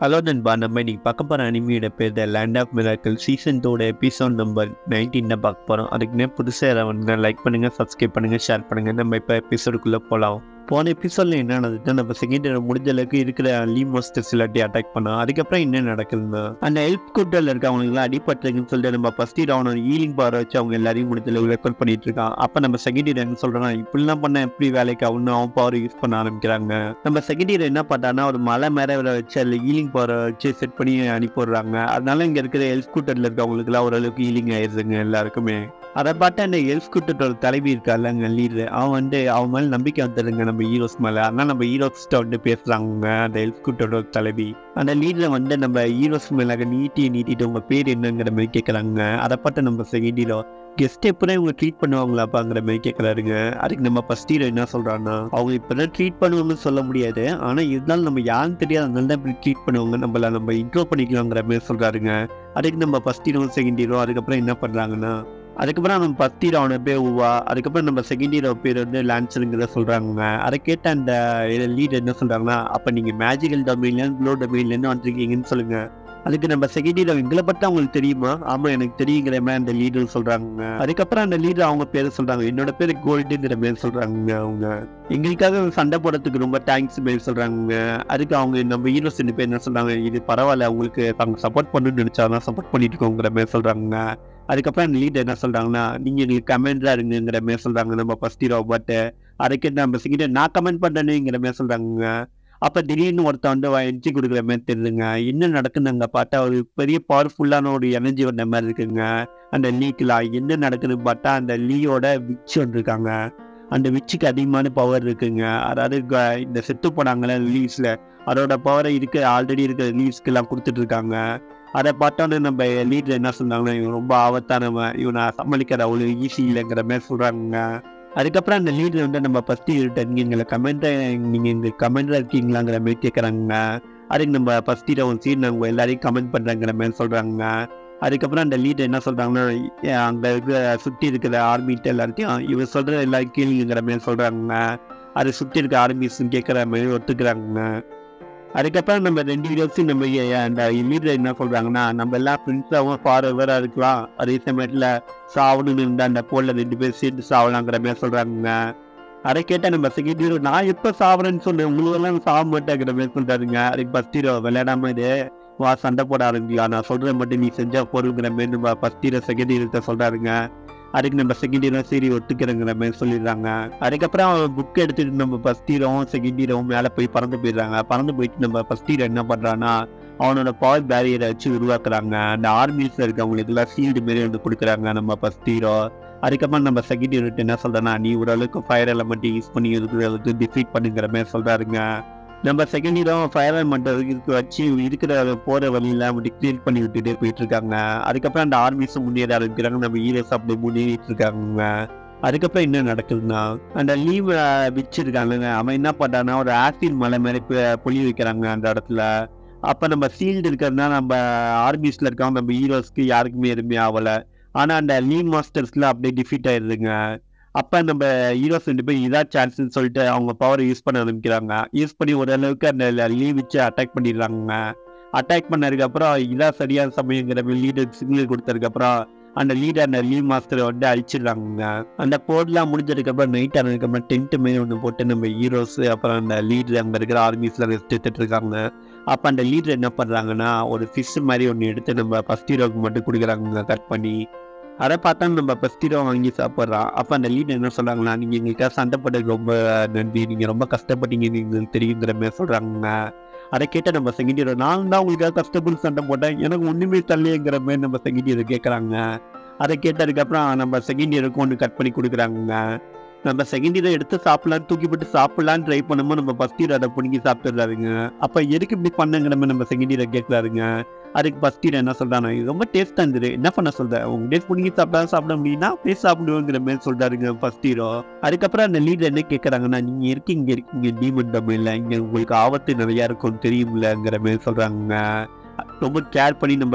hello நண்பா நம்ம இன்னைக்கு பார்க்க போகிற அனிமியோட பேர் the land of miracle season two episode number nineteen தான் பார்க்க போகிறோம் அதுக்குன்னே புதுசாக யாராவது லைக் பண்ணுங்கள் சப்ஸ்கிரைப் பண்ணுங்கள் ஷேர் பண்ணுங்கள் நம்ம இப்போ எபிசோடுக்குள்ளே போகலாம் போன எபிசோடில் என்ன நடந்துட்டு நம்ம செகண்ட் இயர் முடிஞ்ச அளவுக்கு இருக்கிற லீ மாஸ்டர்ஸ் எல்லாத்தையும் அட்டாக் பண்ணோம் அதுக்கப்புறம் என்ன நடக்குதுன்னா அந்த ஹெல்ப் கூட்டத்தில் இருக்கவங்களுக்குலாம் அடிபட்டுருக்குன்னு சொல்லிட்டு நம்ம ஃபஸ்ட் இயர் அவனோட ஹீலிங் பவர் வச்சு அவங்க எல்லாரையும் முடிஞ்ச அளவுக்கு ரெக்கார்ட் பண்ணிட்டு இருக்கான் அப்போ நம்ம செகண்ட் இயர் என்ன சொல்கிறோன்னா இப்படிலாம் பண்ண எப்படி வேலைக்கு அவனு அவன் பவர் யூஸ் பண்ண ஆரம்பிக்கிறாங்க நம்ம செகண்ட் இயர் என்ன பண்ணான்னா ஒரு மலை மேலே வச்சு அதில் ஹீலிங் பவரை வச்சு செட் பண்ணி அனுப்பிடுறாங்க அதனால இங்கே இருக்கிற ஹெல்த் ஸ்கூட்டரில் இருக்கவங்களுக்குலாம் ஓரளவுக்கு ஹீலிங் ஆயிடுதுங்க எல்லாருக்குமே அதை பார்த்து அந்த ஹெல்த் ஸ்கூட்டரோட தலைவி இருக்காருல்லங்க லீடர் அவன் வந்து அவன் மேலே நம்பிக்கை வந்துடுங்க நம்ம ஹீரோஸ் மேலே அதனால நம்ம ஹீரோஸ்கிட்ட வந்து பேசுகிறாங்க அந்த ஹெல்த் ஸ்கூட்டரோட தலைவி அந்த லீடரை வந்து நம்ம ஹீரோஸ் மேலே நீட்டி நீட்டிட்டு உங்கள் பேர் என்னங்கிற மாதிரி கேட்குறாங்க அதை பார்த்து நம்ம செகண்ட் ஹீரோ கெஸ்ட் எப்போ இவங்க ட்ரீட் பண்ணுவாங்களாப்பாங்கிற மாதிரி கேட்குறாருங்க அதுக்கு நம்ம ஃபர்ஸ்ட் ஹீரோ என்ன சொல்கிறான்னா அவங்க இப்போ தான் ட்ரீட் பண்ணுவாங்கன்னு சொல்ல முடியாது ஆனால் இருந்தாலும் நம்ம யாருன்னு தெரியாது அதனால தான் இப்படி ட்ரீட் பண்ணுவாங்க நம்மள நம்ம இன்ட்ரோ பண்ணிக்கலாங்கிற மாதிரி சொல்கிறாருங்க அதுக்கு நம்ம ஃபர்ஸ்ட் ஹீரோ செகண்ட் ஹீரோ அதுக்கப்புறம் என்ன பண்ணுறாங்கன்னா அதுக்கப்புறம் நம்ம ஃபர்ஸ்ட் ஹீரோ அவன பேர் உவா அதுக்கப்புறம் நம்ம செகண்ட் ஹீரோ பேர் வந்து லான்சருங்கிறத சொல்கிறாங்க அதை கேட்ட அந்த லீடர் என்ன சொல்கிறாங்கன்னா அப்போ நீங்கள் மேஜிக்கல் டொமைன்லேருந்து ப்ளோ டொமைன்லேருந்து வந்துருக்கீங்கன்னு சொல்லுங்கள் அதுக்கு நம்ம செகண்ட் ஹீரோ எங்களை பற்றி அவங்களுக்கு தெரியுமா ஆமாம் எனக்கு தெரியுங்கிற மாதிரி அந்த லீடர் சொல்கிறாங்க அதுக்கப்புறம் அந்த லீடர் அவங்க பேர் சொல்கிறாங்க என்னோட பேர் கோல்டுங்கிற மாதிரி சொல்கிறாங்க அவங்க எங்களுக்காக சண்டை போடுறதுக்கு ரொம்ப தேங்க்ஸ் பேர் சொல்கிறாங்க அதுக்கு அவங்க நம்ம ஹீரோஸ் ரெண்டு பேர் என்ன சொல்கிறாங்க இது பரவாயில்ல அவங்களுக்கு அவங்க சப்போர்ட் பண்ணணும்னு நினச்சாதான் சப்போர்ட் பண்ணிட்டு இருக்கோங்கிற மாதிரி சொல்கிறாங்க அதுக்கப்புறம் அந்த லீடர் என்ன சொல்கிறாங்கன்னா நீங்கள் எங்களுக்கு கமெண்டாக இருங்கிற மாதிரி சொல்கிறாங்க நம்ம ஃபர்ஸ்ட் ஹீரோ பட் அதுக்கு நம்ம செகண்ட் நான் கமெண்ட் பண்ணுறேனுங்கிற மாதிரி சொல்கிறாங்க அப்போ திடீர்னு ஒருத்தன் வந்து என்ட்ரி கொடுக்குற மாதிரி தெரியுதுங்க என்ன நடக்குதுன்னு அங்கே பார்த்தா ஒரு பெரிய பவர்ஃபுல்லான ஒரு எனர்ஜி வந்த மாதிரி இருக்குங்க அந்த லீக்கெலாம் என்ன நடக்குதுன்னு பார்த்தா அந்த லீயோட விச் வந்துருக்காங்க அந்த விச்சுக்கு அதிகமான பவர் இருக்குங்க அதாவது க- இந்த செத்து போனாங்களே லீவ்ஸில் அதோட பவரை இருக்க ஆல்ரெடி இருக்கிற லீவ்ஸ்க்கெல்லாம் கொடுத்துட்டு இருக்காங்க அதை பார்த்தோன்னே நம்ம லீடர் என்ன சொன்னாங்கன்னா இவன் ரொம்ப ஆபத்தானவன் இவனை சமாளிக்கிற அவ்வளோ ஈஸி இல்லைங்கிற மாதிரி சொல்கிறாங்க அதுக்கப்புறம் அந்த லீடர் வந்து நம்ம ஃபஸ்ட்டு இருட்ட நீங்கள் எங்களை கமெண்ட்டை நீங்கள் எங்கள் கமெண்ட்டில் இருக்கீங்களாங்கிற மாதிரி கேட்குறாங்க அதுக்கு நம்ம ஃபஸ்ட் ஹீரோ சீன் நாங்கள் எல்லாரையும் கமெண்ட் பண்ணுறாங்கிற மாதிரி சொல்கிறாங்க அதுக்கப்புறம் அந்த லீடர் என்ன சொல்கிறாங்கன்னா அங்கே இருக்கிற சுற்றி இருக்கிற ஆர்மிட்ட எல்லாத்தையும் இவர் சொல்கிற எல்லாரும் கேளுங்கிற மாதிரி சொல்கிறாங்க அதை சுற்றி இருக்க ஆர்மிஸ்ன்னு கேட்குற மாதிரி ஒத்துக்கிறாங்க அதுக்கப்புறம் நம்ம ரெண்டு வீடியோஸும் நம்ம ஏ- அந்த லீடர் என்ன சொல்கிறாங்கன்னா நம்ம எல்லாம் ஃப்ரெண்ட்ஸாகவும் ஃபார்வராக இருக்கலாம் அதே சமயத்தில் சாவணும்னு இருந்தால் அந்த போலில் ரெண்டு பேர் சேர்ந்து சாவலாங்கிற மாதிரி சொல்கிறாங்க அதை கேட்டால் நம்ம செகண்ட் ஹீரோ நான் எப்போ சாவறேன்னு சொன்னேன் உங்களெல்லாம் சாக மாட்டேங்கிற மாதிரி சொல்கிறாருங்க அதுக்கு ஃபஸ்ட் ஹீரோ விளையாடாம இது வா சண்டை போட ஆரம்பிக்கலாம் நான் சொல்கிறேன் மட்டும் நீ செஞ்சால் போருங்கிற மாதிரி நம்ம ஃபஸ்ட் ஹீரோ செகண்ட் ஹீரோ சொல்கிறாருங்க அதுக்கு நம்ம செகண்ட் ஹீரோ சரி ஒத்துக்கிறங்கிற மாதிரி சொல்லிடுறாங்க அதுக்கப்புறம் அவன் புக் எடுத்துட்டு நம்ம ஃபஸ்ட் ஹீரோவும் செகண்ட் ஹீரோவும் மேலே போய் பறந்து போயிடுறாங்க பறந்து போயிட்டு நம்ம ஃபஸ்ட் ஹீரோ என்ன பண்ணுறான்னா அவனோட பவர் பேரியரை வச்சு உருவாக்குறாங்க அந்த ஆர்மிஸில் இருக்கவங்களுக்கு எல்லாம் ஷீல்டு மாரி வந்து கொடுக்குறாங்க நம்ம ஃபஸ்ட் ஹீரோ அதுக்கப்புறம் நம்ம செகண்ட் ஹீரோ என்ன சொல்கிறேன்னா நீ ஓரளவுக்கு ஃபயர் எலமெண்ட் யூஸ் பண்ணி இருக்கிறதுக்கு டிஃபீட் பண்ணுங்கிற மாதிரி சொல்கிறாருங்க நம்ம செகண்ட் ஹீரோ ஃபயர் எலமெண்ட் இதுக்கு வச்சு இருக்கிற போகிற வழியில அப்படி கிளியர் பண்ணி விட்டுட்டே போயிட்டு இருக்காங்க அதுக்கப்புறம் அந்த ஆர்மிஸும் முன்னேற ஆரம்பிக்கிறாங்க நம்ம ஹீரோஸ் அப்படி முன்னேறிட்டு இருக்காங்க அதுக்கப்புறம் என்ன நடக்குதுன்னா அந்த லீவ் வச்சிருக்காங்க அவன் என்ன பண்ணான்னா ஒரு ஆசிட் மலை மாதிரி பொ- பொழி வைக்கிறாங்க அந்த இடத்துல அப்போ நம்ம சீல்டு இருக்கிறதுனா நம்ம ஆர்மிஸில் இருக்கவங்க நம்ம ஹீரோஸ்க்கு யாருக்குமே எதுவுமே ஆகலை ஆனால் அந்த லீவ் மாஸ்டர்ஸில் அப்படியே டிஃபீட் ஆயிடுதுங்க அப்போ நம்ம ஹீரோஸ் ரெண்டு பேர் இதான் சான்ஸ்னு சொல்லிட்டு அவங்க பவரை யூஸ் பண்ண ஆரம்பிக்கிறாங்க யூஸ் பண்ணி ஓரளவுக்கு அந்த லீவ் வச்சு அட்டாக் பண்ணிடுறாங்க அட்டாக் பண்ணதுக்கப்புறம் இதான் சரியான சமயங்கிற லீடர் சிக்னல் கொடுத்ததுக்கப்புறம் அந்த லீடர் அந்த லீவ் மாஸ்டரை வந்து அழிச்சிடுறாங்க அந்த போர்லாம் முடிஞ்சதுக்கப்புறம் நைட் ஆனதுக்கப்புறம் டென்ட் மாரி ஒன்று போட்டு நம்ம ஹீரோஸ் அப்புறம் அந்த லீடர் அங்கே இருக்கிற ஆர்மிஸில் ரெஸ்ட் எடுத்துட்டு இருக்காங்க அப்போ அந்த லீடர் என்ன பண்ணுறாங்கன்னா ஒரு ஃபிஷ் மாதிரி ஒன்று எடுத்து நம்ம ஃபஸ்ட் ஹீரோக்கு மட்டும் கொடுக்குறாங்க கட் பண்ணி அதை பார்த்தா நம்ம ஃபஸ்ட் ஹீரோ வாங்கி சாப்பிட்றான் அப்போ அந்த லீடர் என்ன சொல்கிறாங்கன்னா நீங்கள் எங்களுக்காக சண்டை போட்டதுக்கு ரொம்ப நன்றி நீங்கள் ரொம்ப கஷ்டப்பட்டீங்க எங்களுக்கு தெரியுங்கிற மாதிரி சொல்கிறாங்க அதை கேட்ட நம்ம செகண்ட் ஹீரோ நான் தான் உங்களுக்காக கஷ்டப்பட்டு சண்டை போட்டேன் எனக்கு ஒன்றுமே தள்ளிங்கிற மாதிரி நம்ம செகண்ட் ஹீரோ கேட்குறாங்க அதை கேட்டதுக்கப்புறம் நம்ம செகண்ட் இயருக்கு ஒன்று கட் பண்ணி கொடுக்குறாங்க நம்ம செகண்ட் இயரை எடுத்து சாப்பிடலான்னு தூக்கி போட்டு சாப்பிடலான்னு ட்ரை பண்ணும்போது நம்ம ஃபஸ்ட் இயர் அதை பிடிங்கி சாப்பிட்டுறாருங்க அப்போ எதுக்கு இப்படி பண்ணுங்கிற மாதிரி நம்ம செகண்ட் இயரை கேட்குறாருங்க அதுக்கு ஃபஸ்ட் இயர் என்ன சொல்றாங்க இது ரொம்ப டேஸ்ட்டாக இருந்தது என்ன பண்ண சொல்கிறேன் உங்க டேஸ்ட் பிடிங்கி சாப்பிடா சாப்பிட முடியும்னா அப்படியே சாப்பிடுவோங்கிற மாதிரி சொல்றாருங்க ஃபஸ்ட் ஹீரோ அதுக்கப்புறம் அந்த லீடர் என்ன கேட்குறாங்கன்னா நீங்கள் இருக்கீங்க இருக்கீங்க டீமன் டம்மில் இங்கே உங்களுக்கு ஆபத்து நிறையா இருக்கும் தெரியுமில்லங்கிற மாதிரி சொல்கிறாங்க ரொம்ப கேர் பண்ணி நம்ம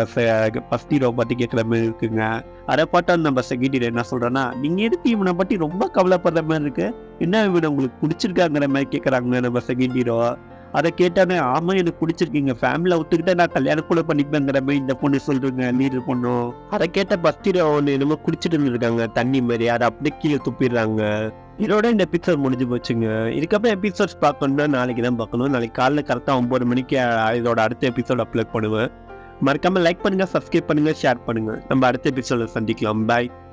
ஃபஸ்ட் ஹீரோ பற்றி கேட்குற மாதிரி இருக்குங்க அதை பார்த்தா நம்ம செகண்ட் ஹீரோ என்ன சொல்கிறேன்னா நீங்கள் எதுக்கு இவனை பற்றி ரொம்ப கவலைப்படுற மாதிரி இருக்கு என்ன இவனை உங்களுக்கு பிடிச்சிருக்காங்கிற மாதிரி கேட்குறாங்க நம்ம செகண்ட் ஹீரோ அதை கேட்டானே ஆமா எனக்கு பிடிச்சிருக்கீங்க ஃபேமிலியில் ஒத்துக்கிட்ட நான் கல்யாணம் கூட பண்ணிப்பேங்கிற மாதிரி இந்த பொண்ணு சொல்றீங்க லீடர் பொண்ணும் அதை கேட்ட பஸ்திர ஒன்று என்னமோ குடிச்சிட்டு இருக்காங்க தண்ணி மாதிரி அதை அப்படியே கீழே துப்பிடுறாங்க இதோட இந்த எபிசோட் முடிஞ்சு போச்சுங்க இதுக்கப்புறம் எபிசோட்ஸ் பார்க்கணும்னா நாளைக்கு தான் பார்க்கணும் நாளைக்கு காலைல கரெக்டாக ஒம்பது மணிக்கு அஹ், இதோட அடுத்த எபிசோட் அப்லோட் பண்ணுவேன் மறக்காம லைக் பண்ணுங்க சப்ஸ்கிரைப் பண்ணுங்க ஷேர் பண்ணுங்க நம்ம அடுத்த எபிசோட சந்திக்கலாம் பாய்